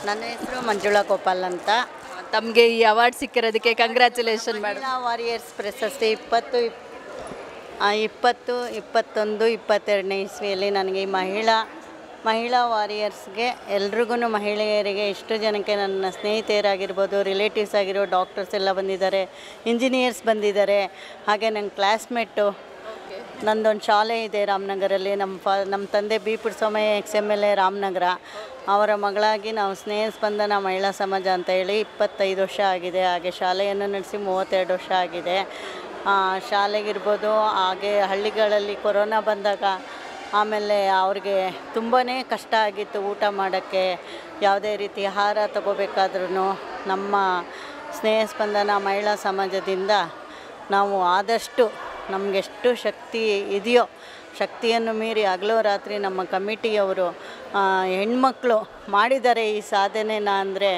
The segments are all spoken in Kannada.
ನನ್ನ ಹೆಸರು ಮಂಜುಳಾ ಗೋಪಾಲ್ ಅಂತ ತಮಗೆ ಈ ಅವಾರ್ಡ್ ಸಿಕ್ಕಿರೋದಕ್ಕೆ ಕಂಗ್ರ್ಯಾಚುಲೇಷನ್ ಮೇಡಮ್ ಮಹಿಳಾ ವಾರಿಯರ್ಸ್ ಪ್ರಶಸ್ತಿ ಇಪ್ಪತ್ತು ಇಪ್- ಆ, ಇಪ್ಪತ್ತು ಇಪ್ಪತ್ತೊಂದು ಇಪ್ಪತ್ತೆರಡನೇ ಇಸ್ವಿಯಲ್ಲಿ ನನಗೆ ಈ ಮಹಿಳಾ ಮಹಿಳಾ ವಾರಿಯರ್ಸ್ಗೆ ಎಲ್ರಿಗೂ ಮಹಿಳೆಯರಿಗೆ ಇಷ್ಟು ಜನಕ್ಕೆ ನನ್ನ ಸ್ನೇಹಿತೆಯರಾಗಿರ್ಬೋದು ರಿಲೇಟಿವ್ಸ್ ಆಗಿರೋ ಡಾಕ್ಟರ್ಸ್ ಎಲ್ಲ ಬಂದಿದ್ದಾರೆ ಇಂಜಿನಿಯರ್ಸ್ ಬಂದಿದ್ದಾರೆ ಹಾಗೆ ನನ್ನ ಕ್ಲಾಸ್ಮೇಟು ನಂದೊಂದು ಶಾಲೆ ಇದೆ ರಾಮನಗರಲ್ಲಿ ನಮ್ಮ ಫಾ ನಮ್ಮ ತಂದೆ ಬಿ ಪುಡ್ಸಮಯ ex M L A Ramanagara ಅವರ ಮಗಳಾಗಿ ನಾವು ಸ್ನೇಹ ಸ್ಪಂದನ ಮಹಿಳಾ ಸಮಾಜ ಅಂತ ಹೇಳಿ ಇಪ್ಪತ್ತೈದು ವರ್ಷ ಆಗಿದೆ ಹಾಗೆ ಶಾಲೆಯನ್ನು ನಡೆಸಿ ಮೂವತ್ತೆರಡು ವರ್ಷ ಆಗಿದೆ ಆ, ಶಾಲೆಗಿರ್ಬೋದು ಹಾಗೆ ಹಳ್ಳಿಗಳಲ್ಲಿ ಕೊರೋನಾ ಬಂದಾಗ ಆಮೇಲೆ ಅವ್ರಿಗೆ ತುಂಬಾ ಕಷ್ಟ ಆಗಿತ್ತು ಊಟ ಮಾಡೋಕ್ಕೆ ಯಾವುದೇ ರೀತಿ ಆಹಾರ ತಗೋಬೇಕಾದ್ರೂ ನಮ್ಮ ಸ್ನೇಹ ಸ್ಪಂದನ ಮಹಿಳಾ ಸಮಾಜದಿಂದ ನಾವು ಆದಷ್ಟು ನಮಗೆಷ್ಟು ಶಕ್ತಿ ಇದೆಯೋ ಶಕ್ತಿಯನ್ನು ಮೀರಿ ಹಗಲು ರಾತ್ರಿ ನಮ್ಮ ಕಮಿಟಿಯವರು ಆ, ಹೆಣ್ಮಕ್ಳು ಮಾಡಿದ್ದಾರೆ ಈ ಸಾಧನೆನ ಅಂದರೆ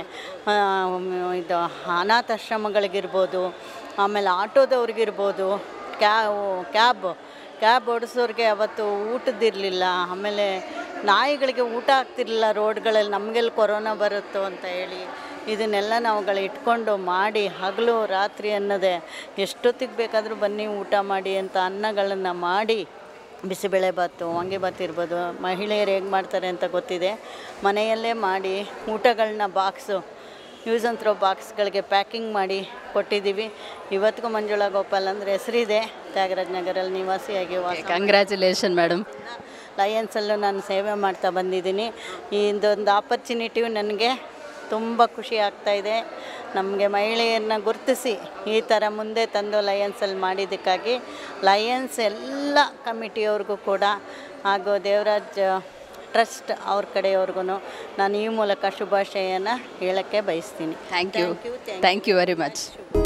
ಇದು ಅನಾಥಾಶ್ರಮಗಳಿಗಿರ್ಬೋದು ಆಮೇಲೆ ಆಟೋದವ್ರಿಗಿರ್ಬೋದು ಕ್ಯಾ ಕ್ಯಾಬ್ ಕ್ಯಾಬ್ ಓಡಿಸೋರಿಗೆ ಅವತ್ತು ಊಟದಿರಲಿಲ್ಲ ಆಮೇಲೆ ನಾಯಿಗಳಿಗೆ ಊಟ ಆಗ್ತಿರ್ಲಿಲ್ಲ ರೋಡ್ಗಳಲ್ಲಿ ನಮಗೆಲ್ಲಿ ಕೊರೋನಾ ಬರುತ್ತೋ ಅಂತ ಹೇಳಿ ಇದನ್ನೆಲ್ಲ ನಾವುಗಳು ಇಟ್ಕೊಂಡು ಮಾಡಿ ಹಗಲು ರಾತ್ರಿ ಅನ್ನೋದೇ ಎಷ್ಟೊತ್ತಿಗೆ ಬೇಕಾದರೂ ಬನ್ನಿ ಊಟ ಮಾಡಿ ಅಂತ ಅನ್ನಗಳನ್ನು ಮಾಡಿ ಬಿಸಿಬೇಳೆಭಾತು ವಾಂಗಿಭಾತ್ ಇರ್ಬೋದು ಮಹಿಳೆಯರು ಹೇಗೆ ಮಾಡ್ತಾರೆ ಅಂತ ಗೊತ್ತಿದೆ ಮನೆಯಲ್ಲೇ ಮಾಡಿ ಊಟಗಳನ್ನ ಬಾಕ್ಸು ಯೂಸ್ ಆ್ಯಂಡ್ ಥ್ರೋ ಬಾಕ್ಸ್ಗಳಿಗೆ ಪ್ಯಾಕಿಂಗ್ ಮಾಡಿ ಕೊಟ್ಟಿದ್ದೀವಿ ಇವತ್ತಿಗೂ ಮಂಜುಳಾ ಗೋಪಾಲ್ ಅಂದರೆ ಹೆಸರಿದೆ ತ್ಯಾಗರಾಜ್ ನಗರಲ್ಲಿ ನಿವಾಸಿಯಾಗಿ ವಾಸ ಕಂಗ್ರ್ಯಾಚುಲೇಷನ್ ಮೇಡಮ್ ಲಯನ್ಸಲ್ಲೂ ನಾನು ಸೇವೆ ಮಾಡ್ತಾ ಬಂದಿದ್ದೀನಿ ಈ ಇದೊಂದು ಆಪರ್ಚುನಿಟಿಯು ನನಗೆ ತುಂಬ ಖುಷಿ ಆಗ್ತಾ ಇದೆ ನಮಗೆ ಮಹಿಳೆಯರನ್ನ ಗುರುತಿಸಿ ಈ ಥರ ಮುಂದೆ ತಂದು ಲಯನ್ಸಲ್ಲಿ ಮಾಡಿದ್ದಕ್ಕಾಗಿ ಲಯನ್ಸ್ ಎಲ್ಲ ಕಮಿಟಿಯವ್ರಿಗೂ ಕೂಡ ಹಾಗೂ ದೇವರಾಜ್ ಟ್ರಸ್ಟ್ ಅವ್ರ ಕಡೆಯವ್ರಿಗೂ ನಾನು ಈ ಮೂಲಕ ಶುಭಾಶಯನ ಹೇಳೋಕ್ಕೆ ಬಯಸ್ತೀನಿ thank you Thank you, thank thank you very much you.